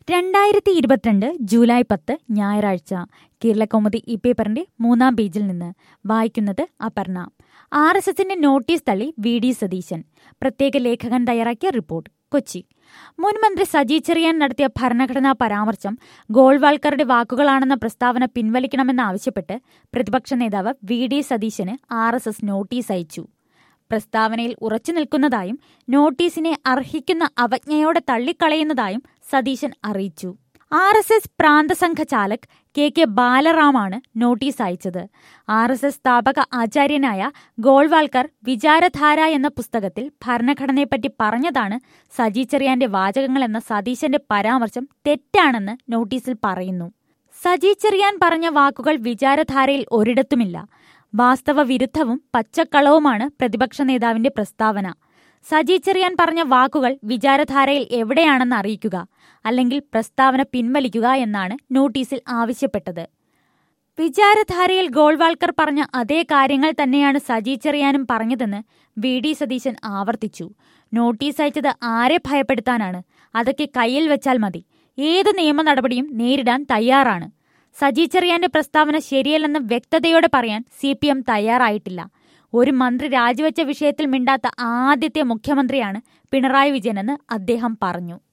രണ്ടായിരത്തി ഇരുപത്തിരണ്ട് ജൂലൈ പത്ത് ഞായറാഴ്ച കേരളകൗമുദി ഈ പേപ്പറിന്റെ മൂന്നാം പേജിൽ നിന്ന് വായിക്കുന്നത് അപർണ ആർ എസ് എസിന്റെ നോട്ടീസ് തള്ളി വി ഡി സതീശൻ പ്രത്യേക ലേഖകൻ തയ്യാറാക്കിയ റിപ്പോർട്ട് കൊച്ചി മുൻ മന്ത്രി സജി ചെറിയാൻ നടത്തിയ ഭരണഘടനാ പരാമർശം ഗോൾവാൾക്കറുടെ വാക്കുകളാണെന്ന പ്രസ്താവന പിൻവലിക്കണമെന്നാവശ്യപ്പെട്ട് പ്രതിപക്ഷ നേതാവ് വി ഡി സതീശന് ആർ എസ് എസ് നോട്ടീസ് അയച്ചു പ്രസ്താവനയിൽ ഉറച്ചു നിൽക്കുന്നതായും നോട്ടീസിനെ അർഹിക്കുന്ന അവജ്ഞയോടെ തള്ളിക്കളയുന്നതായും സതീശൻ അറിയിച്ചു ആർ എസ് എസ് പ്രാന്തസംഘ ചാലക് കെ കെ ബാലറാമാണ് നോട്ടീസ് അയച്ചത് ആർ എസ് എസ് സ്ഥാപക ആചാര്യനായ ഗോൾവാൾക്കർ വിചാരധാര എന്ന പുസ്തകത്തിൽ ഭരണഘടനയെപ്പറ്റി പറഞ്ഞതാണ് സജി ചെറിയാന്റെ വാചകങ്ങൾ എന്ന സതീശന്റെ പരാമർശം തെറ്റാണെന്ന് നോട്ടീസിൽ പറയുന്നു സജി ചെറിയാൻ പറഞ്ഞ വാക്കുകൾ വിചാരധാരയിൽ ഒരിടത്തുമില്ല വാസ്തവ വിരുദ്ധവും പച്ചക്കളവുമാണ് പ്രതിപക്ഷ നേതാവിന്റെ പ്രസ്താവന സജി ചെറിയാൻ പറഞ്ഞ വാക്കുകൾ വിചാരധാരയിൽ എവിടെയാണെന്ന് അറിയിക്കുക അല്ലെങ്കിൽ പ്രസ്താവന പിൻവലിക്കുക എന്നാണ് നോട്ടീസിൽ ആവശ്യപ്പെട്ടത് വിചാരധാരയിൽ ഗോൾവാൾക്കർ പറഞ്ഞ അതേ കാര്യങ്ങൾ തന്നെയാണ് സജി ചെറിയാനും പറഞ്ഞതെന്ന് വി ഡി സതീശൻ ആവർത്തിച്ചു നോട്ടീസ് അയച്ചത് ആരെ ഭയപ്പെടുത്താനാണ് അതൊക്കെ കയ്യിൽ വെച്ചാൽ മതി ഏത് നിയമ നടപടിയും നേരിടാൻ തയ്യാറാണ് സജി ചെറിയാന്റെ പ്രസ്താവന ശരിയല്ലെന്ന് വ്യക്തതയോടെ പറയാൻ സി പി എം തയ്യാറായിട്ടില്ല ഒരു മന്ത്രി രാജിവെച്ച വിഷയത്തിൽ മിണ്ടാത്ത ആദ്യത്തെ മുഖ്യമന്ത്രിയാണ് പിണറായി വിജയനെന്ന് അദ്ദേഹം പറഞ്ഞു